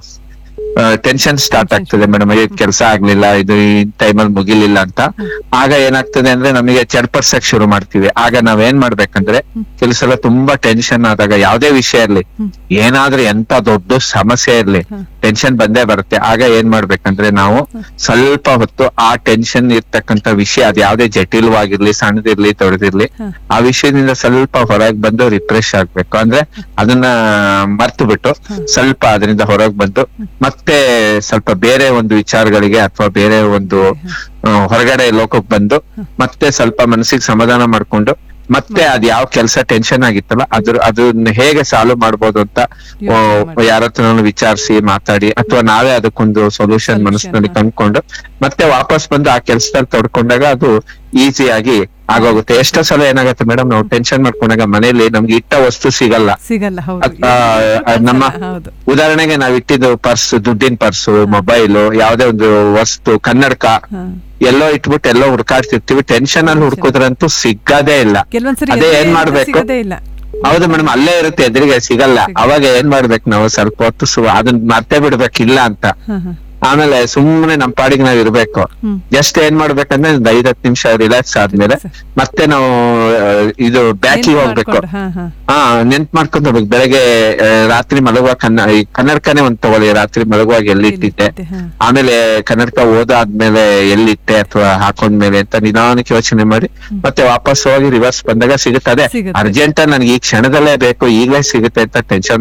ಟೆನ್ಷನ್ ಸ್ಟಾರ್ಟ್ ಆಗ್ತದೆ ಮೇಡಮ್ ಕೆಲಸ ಆಗ್ಲಿಲ್ಲ ಇದು ಈ ಟೈಮಲ್ಲಿ ಮುಗಿಲಿಲ್ಲ ಅಂತ ಆಗ ಏನಾಗ್ತದೆ ಅಂದ್ರೆ ನಮಗೆ ಚಡ್ಪಡ್ಸಕ್ ಶುರು ಮಾಡ್ತೀವಿ ಆಗ ನಾವ್ ಏನ್ ಮಾಡ್ಬೇಕಂದ್ರೆ ಕೆಲವು ಸಲ ತುಂಬಾ ಟೆನ್ಷನ್ ಆದಾಗ ಯಾವ್ದೇ ವಿಷಯ ಇರ್ಲಿ ಏನಾದ್ರೂ ಎಂತ ದೊಡ್ಡ ಸಮಸ್ಯೆ ಇರ್ಲಿ ಟೆನ್ಷನ್ ಬಂದೇ ಬರುತ್ತೆ ಆಗ ಏನ್ ಮಾಡ್ಬೇಕಂದ್ರೆ ನಾವು ಸ್ವಲ್ಪ ಹೊತ್ತು ಆ ಟೆನ್ಷನ್ ಇರ್ತಕ್ಕಂತ ವಿಷಯ ಅದ್ ಯಾವ್ದೇ ಜಟಿಲವಾಗಿರ್ಲಿ ಸಣ್ಣದಿರ್ಲಿ ದೊಡ್ಡದಿರ್ಲಿ ಆ ವಿಷಯದಿಂದ ಸ್ವಲ್ಪ ಹೊರಗೆ ಬಂದು ರಿಫ್ರೆಶ್ ಆಗ್ಬೇಕು ಅಂದ್ರೆ ಅದನ್ನ ಮರ್ತು ಬಿಟ್ಟು ಸ್ವಲ್ಪ ಅದರಿಂದ ಹೊರಗೆ ಬಂದು ಮತ್ತೆ ಸ್ವಲ್ಪ ಬೇರೆ ಒಂದು ವಿಚಾರಗಳಿಗೆ ಅಥವಾ ಬೇರೆ ಒಂದು ಆ, ಹೊರಗಡೆ ಲೋಕಕ್ಕೆ ಬಂದು ಮತ್ತೆ ಸ್ವಲ್ಪ ಮನಸ್ಸಿಗೆ ಸಮಾಧಾನ ಮಾಡ್ಕೊಂಡು ಮತ್ತೆ ಅದ್ ಯಾವ ಕೆಲಸ ಟೆನ್ಷನ್ ಆಗಿತ್ತಲ್ಲ ಅದ್ರ ಅದನ್ನ ಹೇಗೆ ಸಾಲ್ವ್ ಮಾಡ್ಬೋದು ಅಂತ ಯಾರ ಹತ್ರ ವಿಚಾರಿಸಿ ಮಾತಾಡಿ ಅಥವಾ ನಾವೇ ಅದಕ್ಕೊಂದು ಸೊಲ್ಯೂಷನ್ ಮನಸ್ಸಿನಲ್ಲಿ ಕಂಡ್ಕೊಂಡು ಮತ್ತೆ ವಾಪಸ್ ಬಂದು ಆ ಕೆಲಸದಲ್ಲಿ ತೊಡ್ಕೊಂಡಾಗ ಅದು ಈಸಿಯಾಗಿ ಆಗೋಗುತ್ತೆ ಎಷ್ಟೋ ಸಲ ಏನಾಗುತ್ತೆ ಮೇಡಮ್ ನಾವು ಟೆನ್ಷನ್ ಮಾಡ್ಕೊಂಡಾಗ ಮನೇಲಿ ನಮ್ಗೆ ಇಟ್ಟ ವಸ್ತು ಸಿಗಲ್ಲ
ಸಿಗಲ್ಲ ಹೌದು
ಅದ್- ಆ, ನಮ್ಮ
ಹೌದು
ಉದಾಹರಣೆಗೆ ನಾವ್ ಇಟ್ಟಿದ್ದು ಪರ್ಸ್ ದುಡ್ಡಿನ ಪರ್ಸು ಮೊಬೈಲು ಯಾವ್ದೇ ಒಂದು ವಸ್ತು ಕನ್ನಡಕ ಎಲ್ಲೋ ಇಟ್ಬಿಟ್ಟು ಎಲ್ಲೋ ಹುಡ್ಕಾಡ್ತಿರ್ತೀವಿ ಟೆನ್ಷನ್ ಅಲ್ಲಿ ಹುಡ್ಕೋದ್ರಂತೂ ಸಿಗದೇ ಇಲ್ಲ
ಕೆಲವೊಂದ್ಸರಿ
ಅದೇ
ಎಲ್ಲಿ
ಏನ್
ಅಂತ
ಮಾಡ್ಬೇಕು
ಸಿಗೋದೇ ಇಲ್ಲ
ಹೌದು ಮೇಡಮ್ ಅಲ್ಲೇ ಇರುತ್ತೆ ಎದುರಿಗೆ ಸಿಗಲ್ಲ ಅವಾಗ ಏನ್ ಮಾಡ್ಬೇಕು ನಾವು ಸ್ವಲ್ಪ ಹೊತ್ತು ಸು ಅದನ್ನ ಮರ್ತೇ ಬಿಡ್ಬೇಕಿಲ್ಲ ಅಂತ
ಹಾ, ಹಾ.
ಆಮೇಲೆ ಸುಮ್ಮನೆ ನಮ್ ಪಾಡಿಗೆ ನಾವ್ ಇರ್ಬೇಕು ಜಸ್ಟ್ ಏನ್ ಮಾಡ್ಬೇಕಂದ್ರೆ ಒಂದ್ ಐದ್ ಹತ್ತು ನಿಮಿಷ ರಿಲ್ಯಾಕ್ಸ್ ಆದ್ಮೇಲೆ ಮತ್ತೆ ನಾವು ಆ, ಇದು ಬ್ಯಾಕಿಗೆ ಹೋಗ್ಬೇಕು
ಮಾಡ್ಕೊಂಡು, ಹಾ, ಹಾ.
ಹಾ ನೆನ್ಪ್ ಮಾಡ್ಕೊಂಡು ಹೋಗ್ಬೇಕು ಬೆಳಗ್ಗೆ ಆ, ರಾತ್ರಿ ಮಲಗುವಾಗ ಕನ್ನ ಈ ಕನ್ನಡಕನೇ ಒಂದ್ ತಗೊಳ್ಳಿ ರಾತ್ರಿ ಮಲಗುವಾಗ ಎಲ್ಲಿಟ್ಟಿದ್ದೆ ಆಮೇಲೆ ಕನ್ನಡಕ ಓದಾದ್ಮೇಲೆ ಎಲ್ಲಿಟ್ಟೆ ಅಥವಾ ಹಾಕೊಂಡ್ಮೇಲೆ ಅಂತ ನಿಧಾನಕ್ಕೆ ಯೋಚನೆ ಮಾಡಿ ಮತ್ತೆ ವಾಪಸ್ ಹೋಗಿ ರಿವರ್ಸ್ ಬಂದಾಗ ಸಿಗುತ್ತದೆ ಅರ್ಜೆಂಟ್ ನನ್ಗೆ ಈ ಕ್ಷಣದಲ್ಲೇ ಬೇಕು ಈಗಲೇ ಸಿಗುತ್ತೆ ಅಂತ ಟೆನ್ಷನ್